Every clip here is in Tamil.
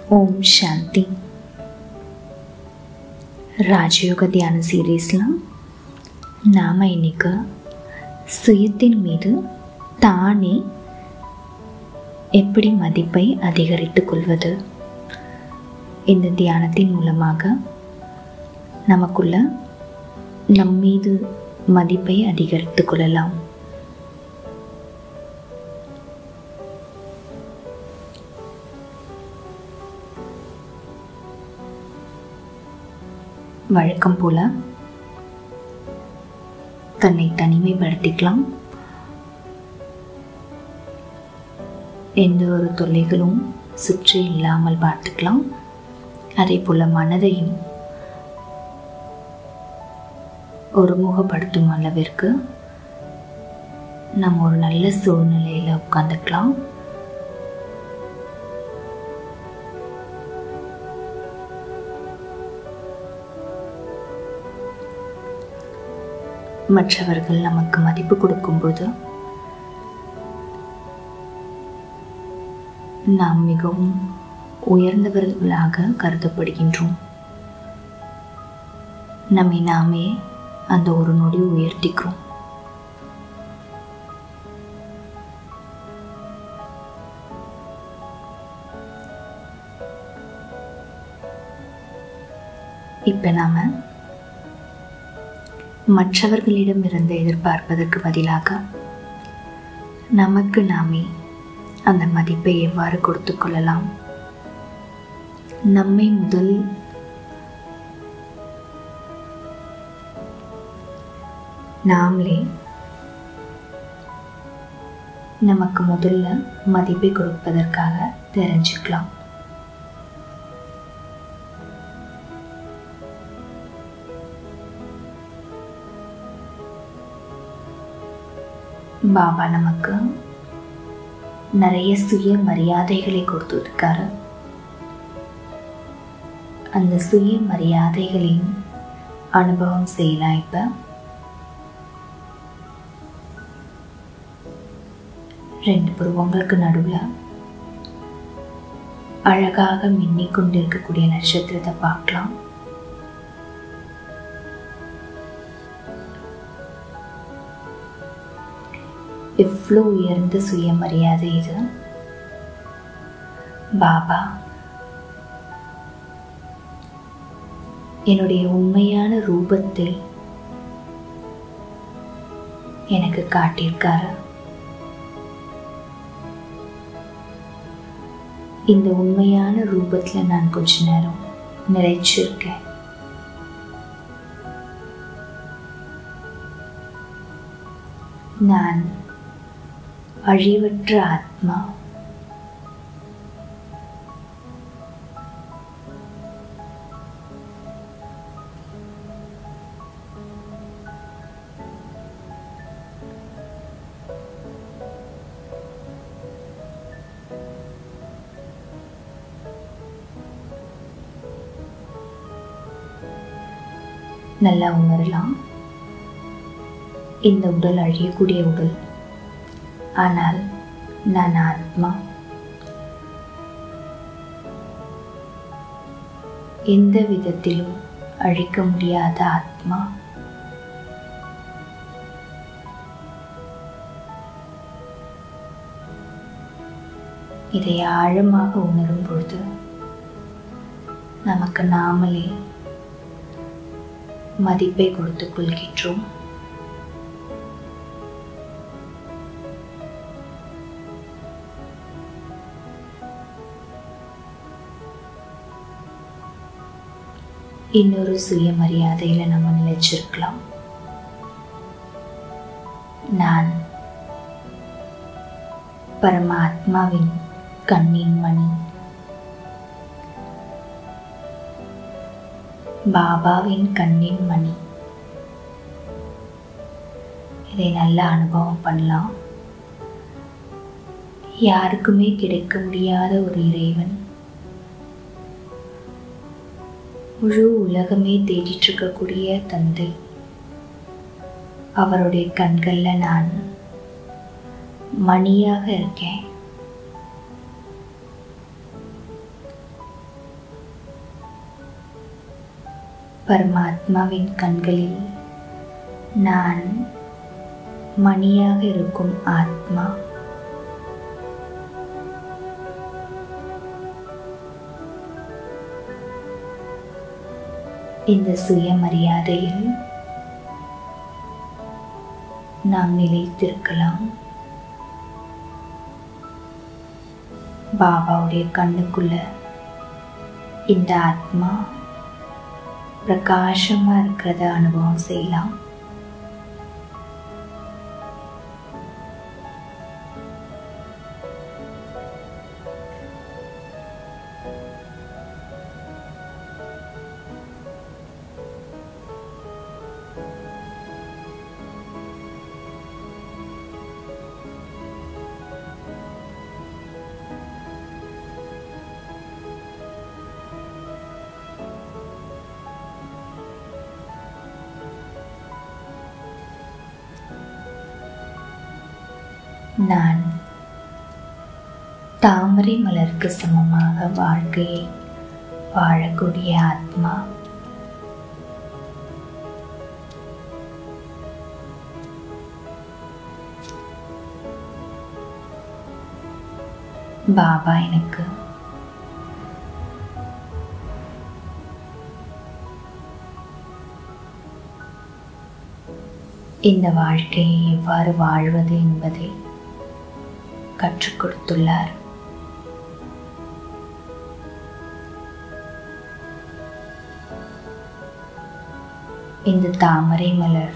ஓம் சாந்தி ராஜயோக தியான சீரீஸில் நாம் இன்னைக்கு சுயத்தின் மீது தானே எப்படி மதிப்பை அதிகரித்துக் கொள்வது இந்த தியானத்தின் மூலமாக நமக்குள்ள நம் மீது மதிப்பை அதிகரித்துக் கொள்ளலாம் வழக்கம் போல தன்னை தனிமைப்படுத்திக்கலாம் எந்த ஒரு தொல்லைகளும் சுற்றி இல்லாமல் பார்த்துக்கலாம் அதே போல் மனதையும் ஒருமுகப்படுத்தும் அளவிற்கு நம்ம ஒரு நல்ல சூழ்நிலையில் உட்காந்துக்கலாம் மற்றவர்கள் நமக்கு மதிப்பு கொடுக்கும்போது நாம் மிகவும் உயர்ந்தவர்களாக கருதப்படுகின்றோம் நம்மை நாமே அந்த ஒரு நொடி உயர்த்திக்கிறோம் இப்ப நாம மற்றவர்களிடமிருந்து எதிர்பார்ப்பதற்கு பதிலாக நமக்கு நாமே அந்த மதிப்பை எவ்வாறு கொடுத்து கொள்ளலாம் நம்மை முதல் நாமளே நமக்கு முதல்ல மதிப்பை கொடுப்பதற்காக தெரிஞ்சுக்கலாம் பாபா நமக்கு நிறைய சுய மரியாதைகளை கொடுத்துருக்காரு அந்த சுய மரியாதைகளின் அனுபவம் செய்யலாம் இப்போ ரெண்டு புருவங்களுக்கு நடுவில் அழகாக மின்னிக் கொண்டிருக்கக்கூடிய நட்சத்திரத்தை பார்க்கலாம் எவ்வளோ உயர்ந்த சுயமரியாதை இது பாபா என்னுடைய உண்மையான ரூபத்தை எனக்கு காட்டியிருக்காரு இந்த உண்மையான ரூபத்தில் நான் கொஞ்ச நேரம் நிறைச்சிருக்கேன் நான் அழிவற்ற ஆத்மா நல்லா உணரலாம் இந்த உடல் அழியக்கூடிய உடல் ஆனால் நான் ஆத்மா எந்த விதத்திலும் அழிக்க முடியாத ஆத்மா இதை ஆழமாக உணரும் பொழுது நமக்கு நாமளே மதிப்பை கொடுத்துக் கொள்கின்றோம் இன்னொரு சுயமரியாதையில நம்ம நிலைச்சிருக்கலாம் நான் பரமாத்மாவின் கண்ணின் மணி பாபாவின் கண்ணின் மணி இதை நல்லா அனுபவம் பண்ணலாம் யாருக்குமே கிடைக்க முடியாத ஒரு இறைவன் முழு உலகமே தேடிட்டு இருக்கக்கூடிய தந்தை அவருடைய கண்களில் நான் மணியாக இருக்கேன் பரமாத்மாவின் கண்களில் நான் மணியாக இருக்கும் ஆத்மா இந்த சுயமரியாதையில் நாம் நிலைத்திருக்கலாம் பாபாவுடைய கண்ணுக்குள்ள இந்த ஆத்மா பிரகாசமா இருக்கிறத அனுபவம் செய்யலாம் நான் தாமரை மலருக்கு சமமாக வாழ்க்கையை வாழக்கூடிய ஆத்மா பாபா எனக்கு இந்த வாழ்க்கையை எவ்வாறு வாழ்வது என்பதை கற்றுக் கொடுத்துள்ளார் இந்த தாமரை மலர்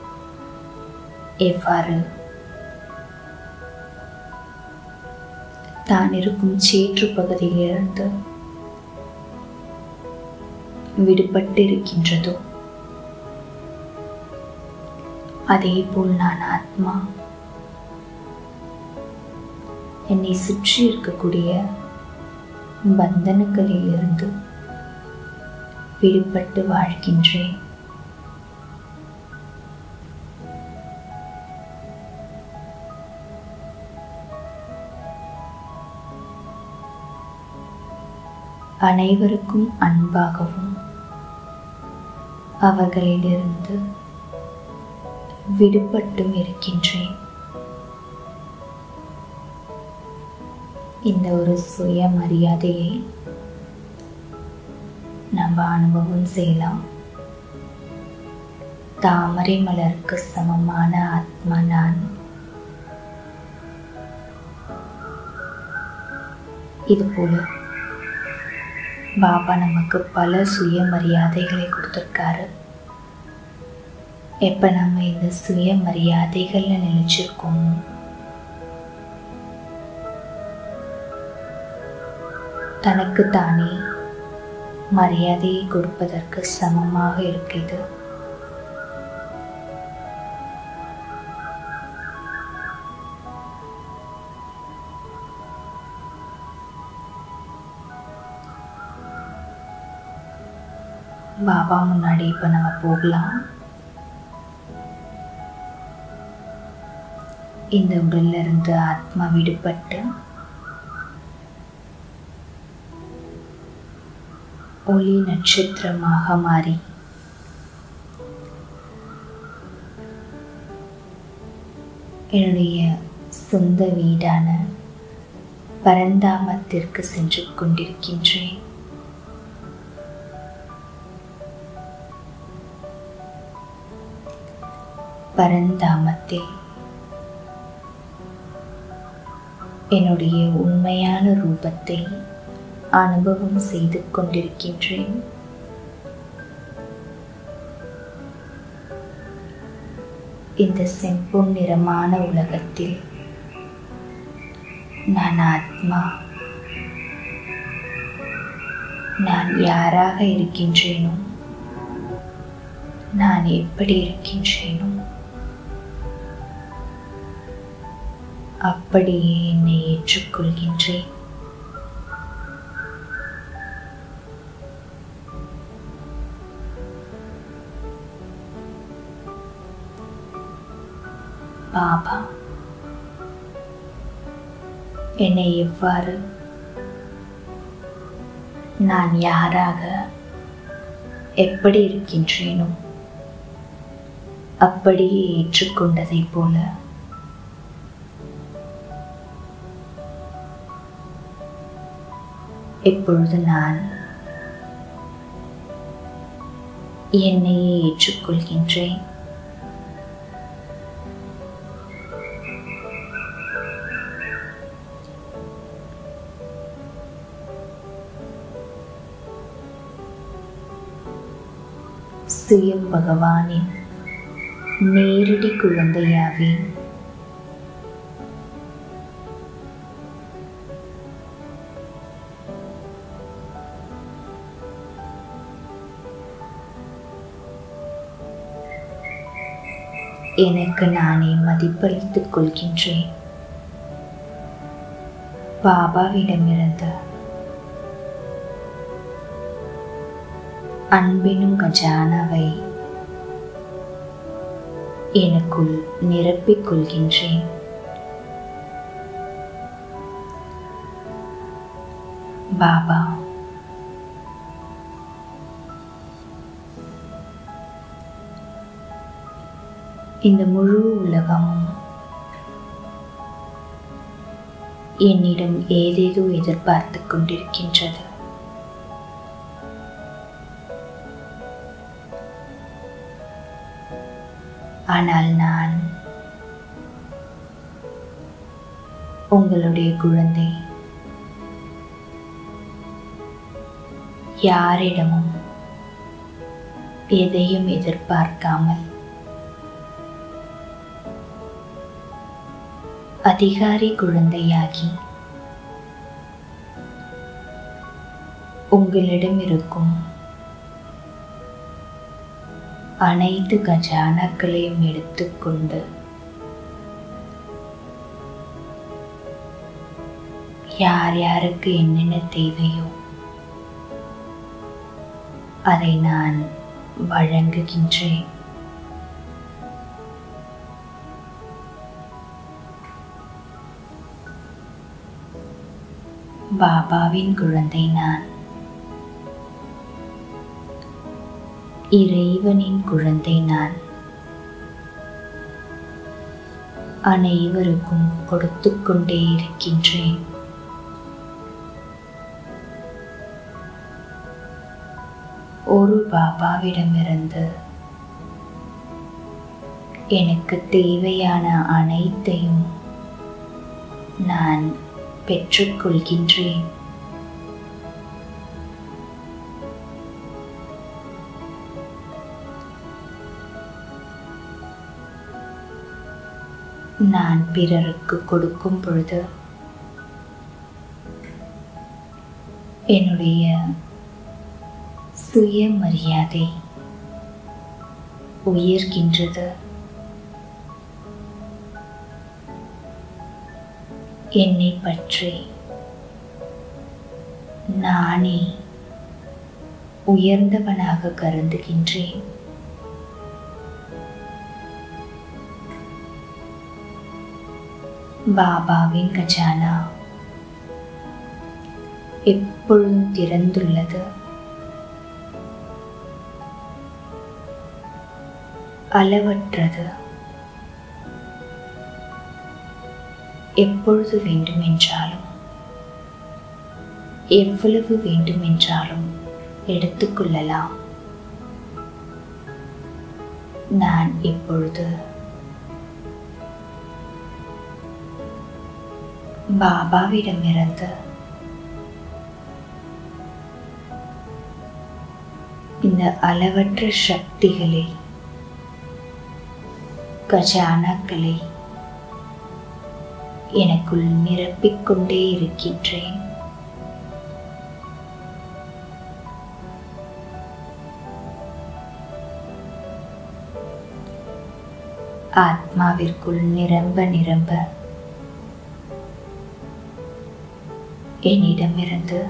எவ்வாறு தான் இருக்கும் சேற்று பகுதியிலிருந்து விடுபட்டு இருக்கின்றதோ அதேபோல் நான் ஆத்மா என்னை சுற்றி இருக்கக்கூடிய பந்தனங்களிலிருந்து விடுபட்டு வாழ்கின்றேன் அனைவருக்கும் அன்பாகவும் அவர்களிலிருந்து விடுபட்டும் இருக்கின்றேன் இந்த ஒரு சுயமரியாதையை நம்ம அனுபவம் செய்யலாம் தாமரை மலருக்கு சமமான ஆத்மா நான் இது போல பாபா நமக்கு பல சுயமரியாதைகளை கொடுத்துருக்காரு எப்போ நம்ம இந்த சுயமரியாதைகளில் நினைச்சிருக்கோமோ தனக்கு தானே மரியாதையை கொடுப்பதற்கு சமமாக இருக்குது பாபா முன்னாடி இப்போ நம்ம போகலாம் இந்த உடல்ல இருந்து ஆத்மா விடுபட்டு ஒளி நட்சத்திரமாக மாறி என்னுடைய சொந்த வீடான பரந்தாமத்திற்கு சென்று கொண்டிருக்கின்றேன் பரந்தாமத்தில் என்னுடைய உண்மையான ரூபத்தை அனுபவம் செய்து கொண்டிருக்கின்றேன் இந்த செம்பொன் நிறமான உலகத்தில் நான் ஆத்மா நான் யாராக இருக்கின்றேனோ நான் எப்படி இருக்கின்றேனோ அப்படியே என்னை ஏற்றுக்கொள்கின்றேன் பாபா என்னை எவ்வாறு நான் யாராக எப்படி இருக்கின்றேனோ அப்படியே ஏற்றுக்கொண்டதைப் போல இப்பொழுது நான் என்னையே ஏற்றுக்கொள்கின்றேன் சுயம் பகவானின் நேரடி குழந்தையாவேன் எனக்கு நானே மதிப்பளித்துக் கொள்கின்றேன் பாபாவிடமிருந்து அன்பினும் கஜானாவை எனக்குள் நிரப்பிக் கொள்கின்றேன் பாபா இந்த முழு உலகமும் என்னிடம் ஏதேதோ எதிர்பார்த்து கொண்டிருக்கின்றது ஆனால் நான் உங்களுடைய குழந்தை யாரிடமும் எதையும் எதிர்பார்க்காமல் அதிகாரி குழந்தையாகி உங்களிடம் இருக்கும் அனைத்து கஜானாக்களையும் எடுத்துக்கொண்டு யார் யாருக்கு என்னென்ன தேவையோ அதை நான் வழங்குகின்றேன் பாபாவின் குழந்தை நான் இறைவனின் குழந்தை நான் அனைவருக்கும் கொடுத்து கொண்டே இருக்கின்றேன் ஒரு பாபாவிடமிருந்து எனக்கு தேவையான அனைத்தையும் நான் பெற்றுக்கொள்கின்றேன் நான் பிறருக்கு கொடுக்கும் பொழுது என்னுடைய சுயமரியாதை உயர்கின்றது என்னை பற்றி நானே உயர்ந்தவனாக கருதுகின்றேன் பாபாவின் கஜானா எப்பொழுதும் திறந்துள்ளது அளவற்றது எப்பொழுது வேண்டுமென்றாலும் எவ்வளவு வேண்டுமென்றாலும் எடுத்துக்கொள்ளலாம் நான் இப்பொழுது பாபாவிடமிருந்து இந்த அளவற்ற சக்திகளை கஜானாக்களை எனக்குள் நிரப்பிக் கொண்டே இருக்கின்றேன் ஆத்மாவிற்குள் நிரம்ப நிரம்ப என்னிடமிருந்து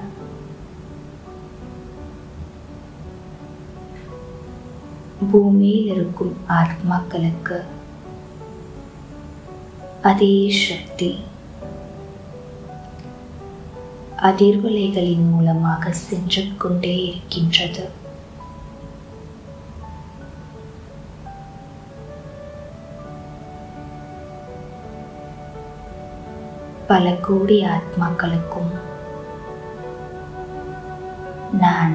பூமியில் இருக்கும் ஆத்மாக்களுக்கு அதே சக்தி அதிர்வலைகளின் மூலமாக சென்று கொண்டே இருக்கின்றது பல கோடி ஆத்மாக்களுக்கும் நான்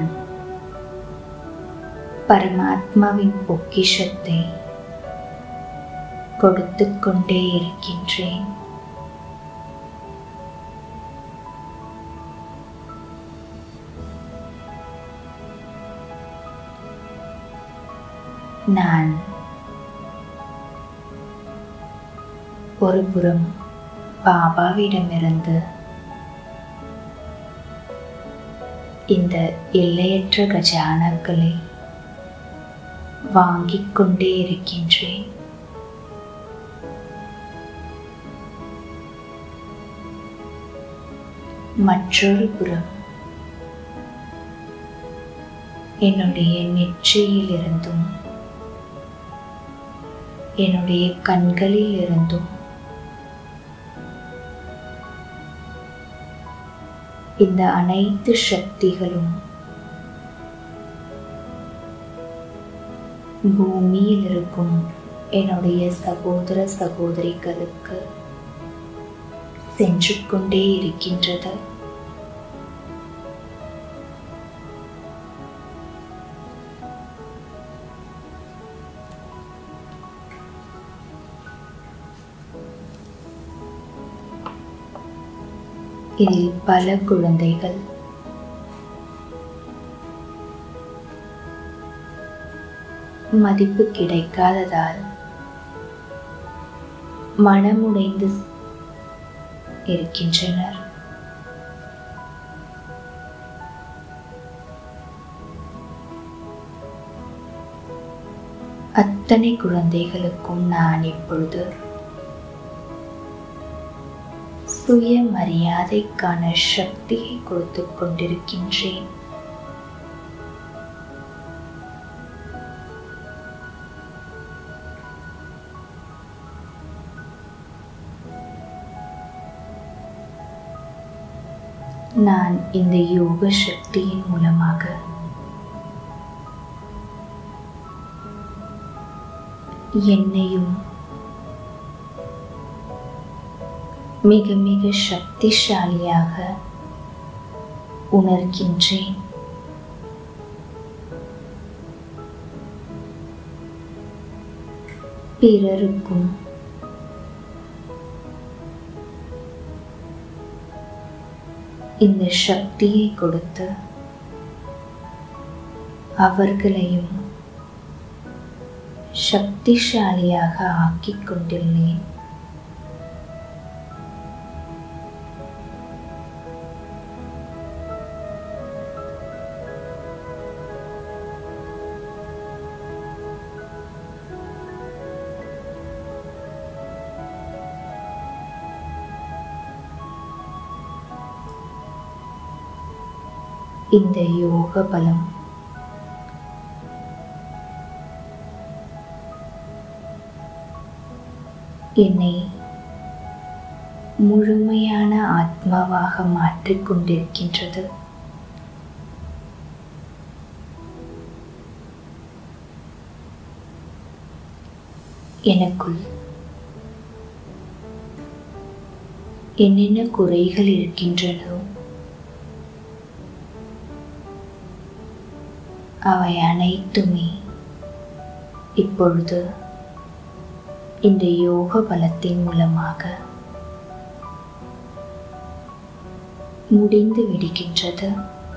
பரமாத்மாவின் பொக்கிஷத்தை கொடுத்து கொண்டே இருக்கின்றேன் நான் ஒரு புறம் பாபாவிடமிருந்து இந்த எல்லையற்ற கஜானாக்களை வாங்கிக் கொண்டே இருக்கின்றேன் மற்றொரு புறம் என்னுடைய நெற்றியில் இருந்தும் என்னுடைய கண்களில் இருந்தும் இந்த அனைத்து சக்திகளும் பூமியில் இருக்கும் என்னுடைய சகோதர சகோதரிகளுக்கு சென்று கொண்டே இருக்கின்றது இதில் பல குழந்தைகள் மதிப்பு கிடைக்காததால் மனமுடைந்து இருக்கின்றனர் அத்தனை குழந்தைகளுக்கும் நான் இப்பொழுது சுயமரியாதைக்கான சக்தியை கொடுத்து கொண்டிருக்கின்றேன் நான் இந்த யோக சக்தியின் மூலமாக என்னையும் மிக மிக சக்திசாலியாக உணர்கின்றேன் பிறருக்கும் இந்த சக்தியை கொடுத்து அவர்களையும் சக்திசாலியாக ஆக்கிக் கொண்டுள்ளேன் இந்த யோக பலம் என்னை முழுமையான ஆத்மாவாக மாற்றிக் கொண்டிருக்கின்றது எனக்குள் என்னென்ன குறைகள் இருக்கின்றனோ அவை அனைத்துமே இப்பொழுது இந்த யோக பலத்தின் மூலமாக முடிந்து விடுகின்றது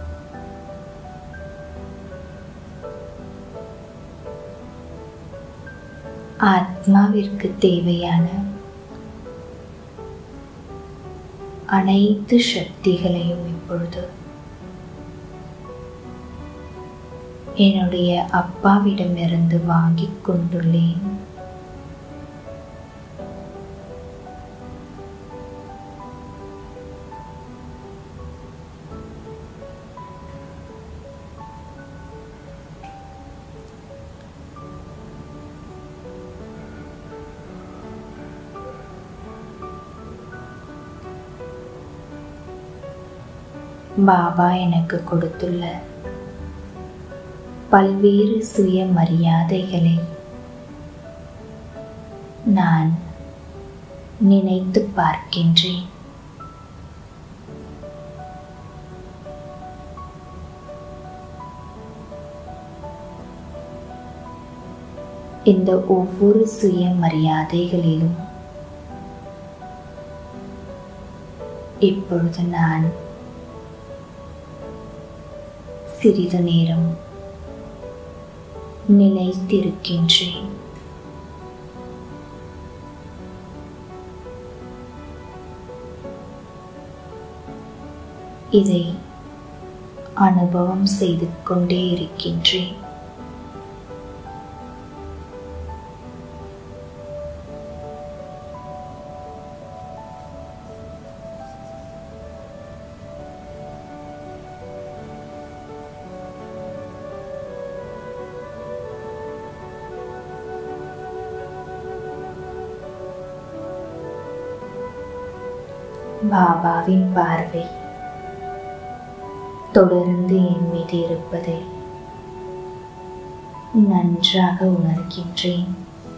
ஆத்மாவிற்கு தேவையான அனைத்து சக்திகளையும் இப்பொழுது என்னுடைய அப்பாவிடமிருந்து வாங்கிக் கொண்டுள்ளேன் பாபா எனக்கு கொடுத்துள்ள பல்வேறு சுயமரியாதைகளை நான் நினைத்து பார்க்கின்றேன் இந்த ஒவ்வொரு சுயமரியாதைகளிலும் இப்பொழுது நான் சிறிது நேரம் நிலைத்திருக்கின்றேன் இதை அனுபவம் செய்து கொண்டே இருக்கின்றேன் பாபாவின் பார்வை தொடர்ந்து என் மீது இருப்பதை நன்றாக உணர்கின்றேன்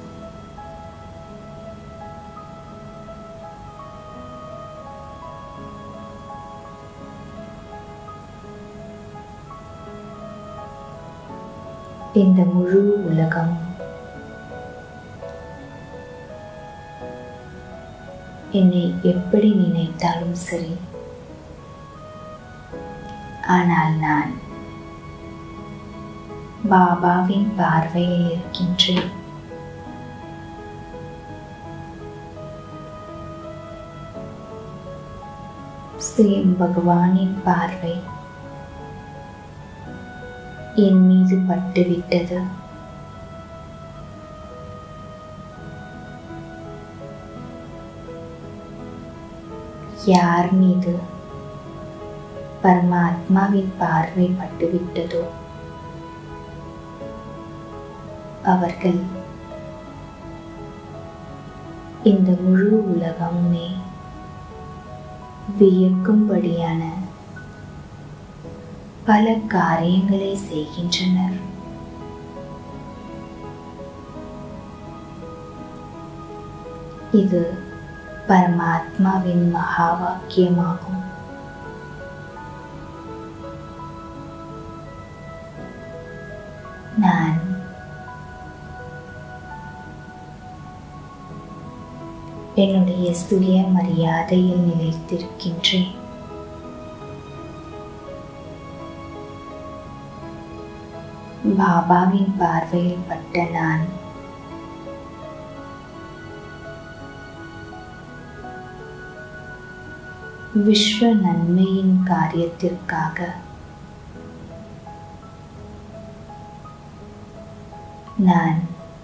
இந்த முழு உலகம் என்னை எப்படி நினைத்தாலும் சரி ஆனால் நான் பாபாவின் பார்வையில் இருக்கின்றேன் ஸ்ரீம் பகவானின் பார்வை என் மீது பட்டுவிட்டது யார் மீது பரமாத்மாவின் பார்வை பட்டுவிட்டதோ அவர்கள் இந்த முழு உலகமுமே வியக்கும்படியான பல காரியங்களை செய்கின்றனர் இது பரமாத்மாவின் மகா வாக்கியமாகும் நான் என்னுடைய சுய மரியாதையில் நிலைத்திருக்கின்றேன் பாபாவின் பார்வையில் பட்ட நான் விஸ்வ நன்மையின் காரியத்திற்காக நான்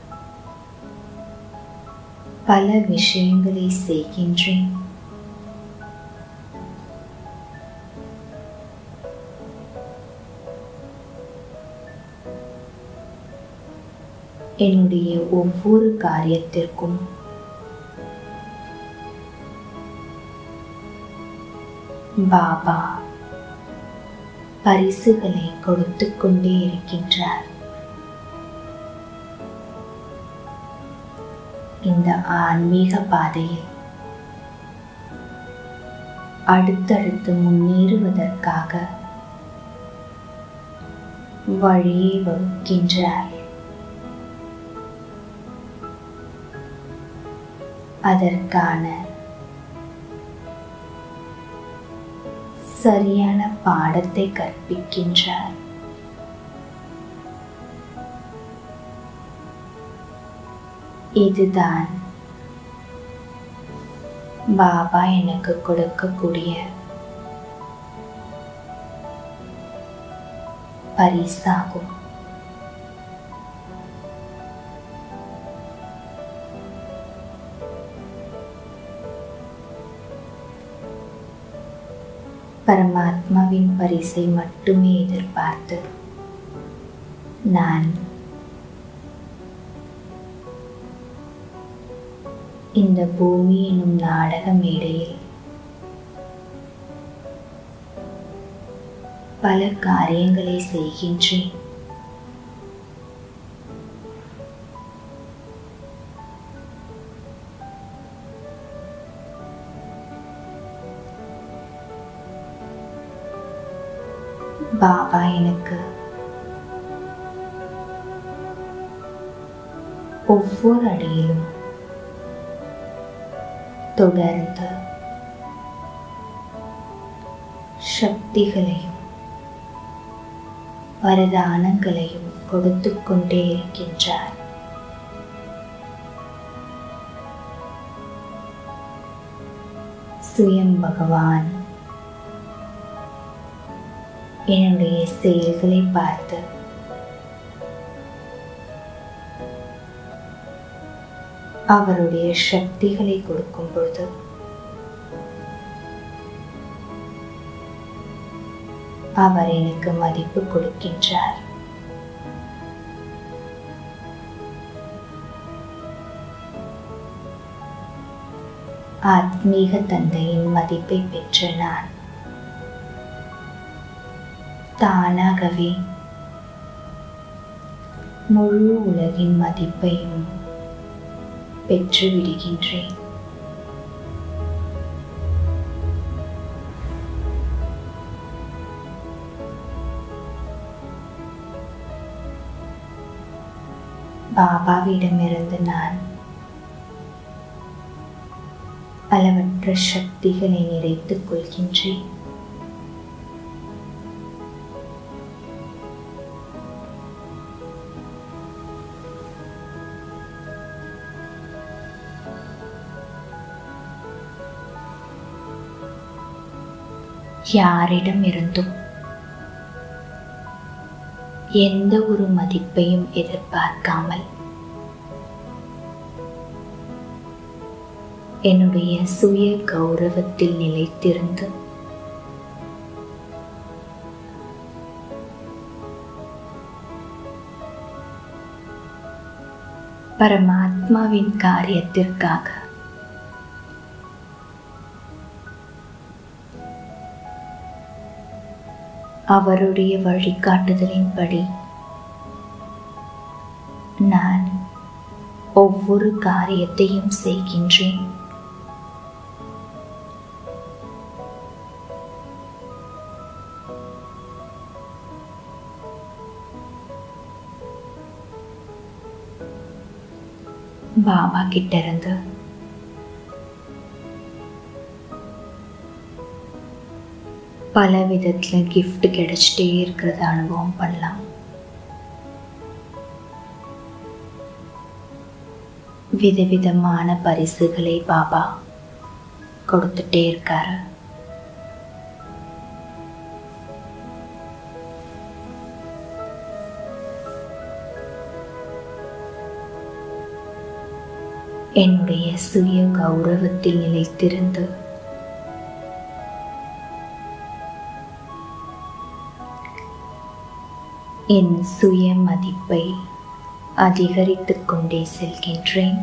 பல விஷயங்களை செய்கின்றேன் என்னுடைய ஒவ்வொரு காரியத்திற்கும் பாபா பரிசுகளை கொடுத்து கொண்டே இருக்கின்றார் இந்த ஆன்மீக பாதையில் அடுத்தடுத்து முன்னேறுவதற்காக வழியை வகுக்கின்றார் அதற்கான சரியான பாடத்தை கற்பிக்கின்றார் இதுதான் பாபா எனக்கு கொடுக்கக்கூடிய பரிசாகும் பரமாத்மாவின் பரிசை மட்டுமே எதிர்பார்த்து நான் இந்த பூமி எனும் நாடக மேடையில் பல காரியங்களை செய்கின்றேன் பாபா எனக்கு ஒவ்வொரு அடியிலும் தொடர்ந்து சக்திகளையும் வரதானங்களையும் கொடுத்து கொண்டே இருக்கின்றார் சுயம் பகவான் என்னுடைய செயல்களை பார்த்து அவருடைய சக்திகளை கொடுக்கும் பொழுது அவர் எனக்கு மதிப்பு கொடுக்கின்றார் ஆத்மீக தந்தையின் மதிப்பை பெற்ற நான் தானாகவே முழு உலகின் மதிப்பையும் பெற்று விடுகின்றேன் பாபாவிடமிருந்து நான் அளவற்ற சக்திகளை நிறைத்துக் கொள்கின்றேன் யாரிடம் இருந்தும் எந்த ஒரு மதிப்பையும் எதிர்பார்க்காமல் என்னுடைய சுய கௌரவத்தில் நிலைத்திருந்து பரமாத்மாவின் காரியத்திற்காக அவருடைய வழிகாட்டுதலின்படி நான் ஒவ்வொரு காரியத்தையும் செய்கின்றேன் பாபா கிட்ட இருந்து பல விதத்தில் gift கிடைச்சிட்டே இருக்கிறத அனுபவம் பண்ணலாம் விதவிதமான பரிசுகளை பாபா கொடுத்துட்டே இருக்காரு என்னுடைய சுய கௌரவத்தில் நிலைத்திருந்து என் சுய மதிப்பை அதிகரித்துக் கொண்டே செல்கின்றேன்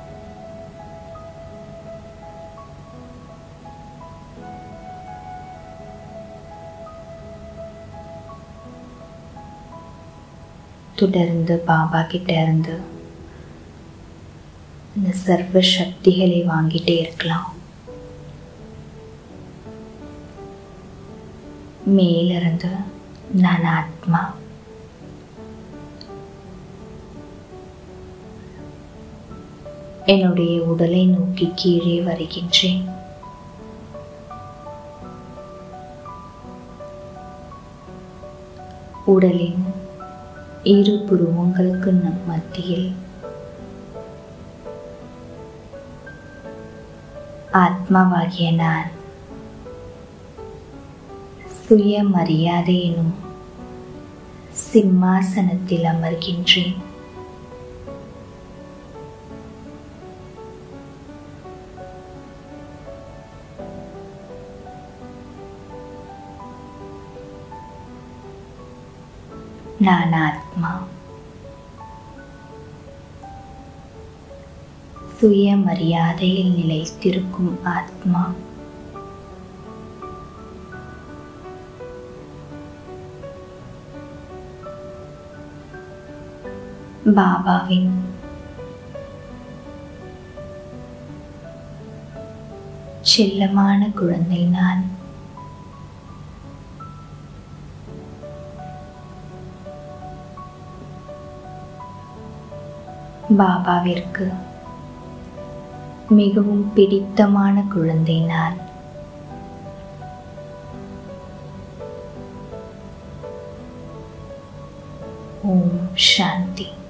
தொடர்ந்து பாபா கிட்ட இருந்து இந்த சர்வ சக்திகளை வாங்கிட்டே இருக்கலாம் மேலிருந்து நான் ஆத்மா என்னுடைய உடலை நோக்கி கீழே வருகின்றேன் உடலின் இரு புருவங்களுக்கு நம் மத்தியில் ஆத்மாவாகிய நான் சுயமரியாதை எனும் சிம்மாசனத்தில் அமர்கின்றேன் நான் ஆத்மா சுயமரியாதையில் நிலைத்திருக்கும் ஆத்மா பாபாவின் செல்லமான குழந்தை நான் பாபாவிற்கு மிகவும் பிடித்தமான குழந்தை நான் ஓம் சாந்தி